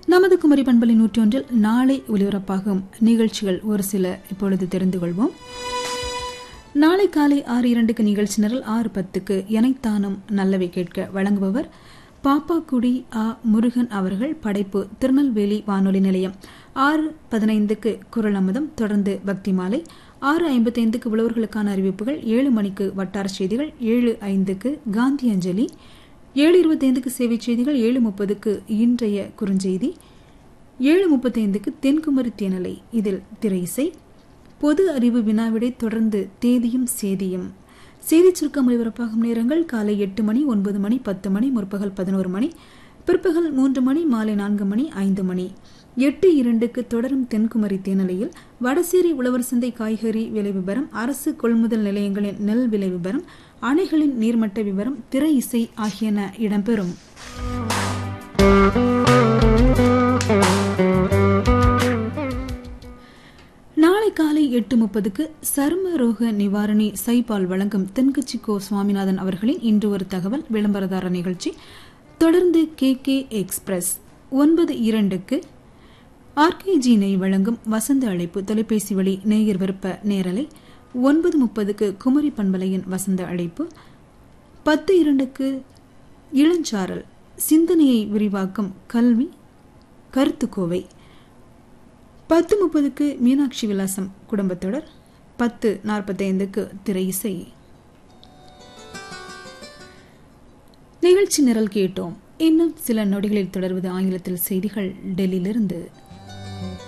நமது குமரி பண்பலை நூற்றி ஒன்றில் நாளை ஒலிபரப்பாகும் நிகழ்ச்சிகள் ஒரு சில இப்பொழுது தெரிந்து கொள்வோம் நாளை காலை ஆறு இரண்டுக்கு நிகழ்ச்சி நிரல் ஆறு பத்துக்கு எனைத்தானும் நல்லவை கேட்க வழங்குபவர் பாப்பாக்குடி ஆ முருகன் அவர்கள் படைப்பு திருநெல்வேலி வானொலி நிலையம் ஆறு பதினைந்துக்கு குரல் அமுதம் தொடர்ந்து பக்தி மாலை ஆறு ஐம்பத்தைந்துக்கு உழவர்களுக்கான அறிவிப்புகள் ஏழு மணிக்கு வட்டார செய்திகள் ஏழு ஐந்துக்கு காந்தி அஞ்சலி ஏழு இருபத்தைந்துக்கு சேவை செய்திகள் ஏழு முப்பதுக்கு இன்றைய குறுஞ்செய்தி ஏழு முப்பத்தைந்துக்கு தென்குமரி தேனலை இதில் திரை இசை பொது அறிவு வினாவிடை தொடர்ந்து தேதியும் சேதியும் செய்தி சுருக்கம் ஒலிபரப்பாகும் நேரங்கள் காலை எட்டு மணி ஒன்பது மணி பத்து மணி முற்பகல் பதினோரு மணி பிற்பகல் மூன்று மணி மாலை நான்கு மணி ஐந்து மணி எட்டு இரண்டுக்கு தொடரும் தென்குமரி தேனலையில் வடசேரி உழவர் சந்தை காய்கறி விலை விவரம் அரசு கொள்முதல் நிலையங்களின் நெல் விலை விவரம் அணைகளின் நீர்மட்ட விவரம் திரை இசை ஆகியன இடம்பெறும் நாளை காலை எட்டு முப்பதுக்கு சர்ம ரோக நிவாரணி சைபால் வழங்கும் தென்கட்சி கோ சுவாமிநாதன் அவர்களின் இன்று ஒரு தகவல் விளம்பரதார நிகழ்ச்சி தொடர்ந்து கே கே எக்ஸ்பிரஸ் ஒன்பது இரண்டுக்கு ஆர்கேஜி நெய் வழங்கும் வசந்த அழைப்பு தொலைபேசி வழி நேயர் விருப்ப நேரலை ஒன்பது முப்பதுக்கு குமரி பண்பலையின் வசந்த அழைப்பு பத்து இரண்டுக்கு இளஞ்சாரல் சிந்தனையை விரிவாக்கும் கல்வி கருத்துக்கோவை பத்து முப்பதுக்கு மீனாட்சி விலாசம் குடும்பத்தொடர் பத்து நாற்பத்தைந்துக்கு திரை இசை நிகழ்ச்சி நிரல் கேட்டோம் இன்னும் சில நொடிகளில் தொடர்வது ஆங்கிலத்தில் செய்திகள் டெல்லியிலிருந்து